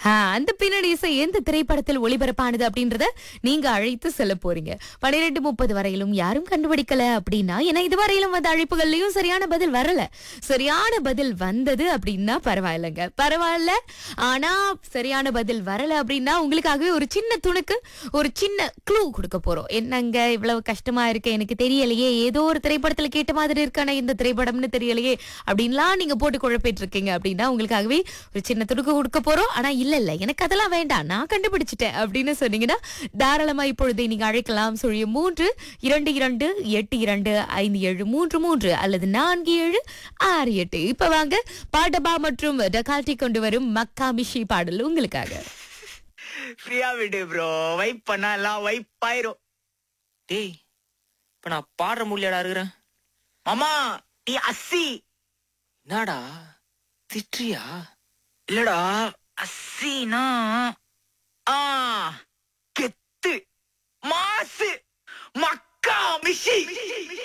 ஆ, அந்த பின்னணி இசை எந்த திரைப்படத்தில் ஒளிபரப்பானது அப்படின்றத நீங்க அழைத்து சொல்ல போறீங்க பன்னிரெண்டு முப்பது வரையிலும் யாரும் கண்டுபிடிக்கல அப்படின்னா ஏன்னா இதுவரையிலும் வந்த அழைப்புகள்லயும் சரியான பதில் வரல சரியான பதில் வந்தது அப்படின்னா பரவாயில்லைங்க பரவாயில்ல ஆனா சரியான பதில் வரல அப்படின்னா உங்களுக்காகவே ஒரு சின்ன துணுக்கு ஒரு சின்ன க்ளூ கொடுக்க போறோம் என்னங்க இவ்வளவு கஷ்டமா இருக்கு எனக்கு தெரியலையே ஏதோ ஒரு திரைப்படத்துல கேட்ட மாதிரி இருக்கான இந்த திரைப்படம்னு தெரியலையே அப்படின்லாம் நீங்க போட்டு குழப்பிட்டு இருக்கீங்க அப்படின்னா உங்களுக்காகவே ஒரு சின்ன துணுக்கு கொடுக்க போறோம் ஆனா இல்ல இல்ல எனக்கு அதெல்லாம் வேண்டாம் நான் கண்டுபிடிச்சிட்டேன் அப்படின்னு சொன்னீங்கன்னா தாராளமா இப்பொழுது நீங்க அழைக்கலாம் சொல்லிய மூன்று இரண்டு இரண்டு எட்டு இரண்டு ஐந்து ஏழு மூன்று மூன்று அல்லது நான்கு ஏழு ஆறு எட்டு இப்ப வாங்க பாடபா மற்றும் டகால்டி கொண்டு வரும் மக்கா மிஷி பாடல் உங்களுக்காக ஃப்ரீயா விடு ப்ரோ வைப் பண்ணா எல்லாம் வைப் ஆயிரும் டேய் இப்ப நான் பாடுற முடியாடா இருக்கிறேன் மாமா நீ அஸ்ஸி என்னடா திட்டுறியா இல்லடா அஸ்ஸினா ஆ கெத்து மாசு மக்கா மிஷி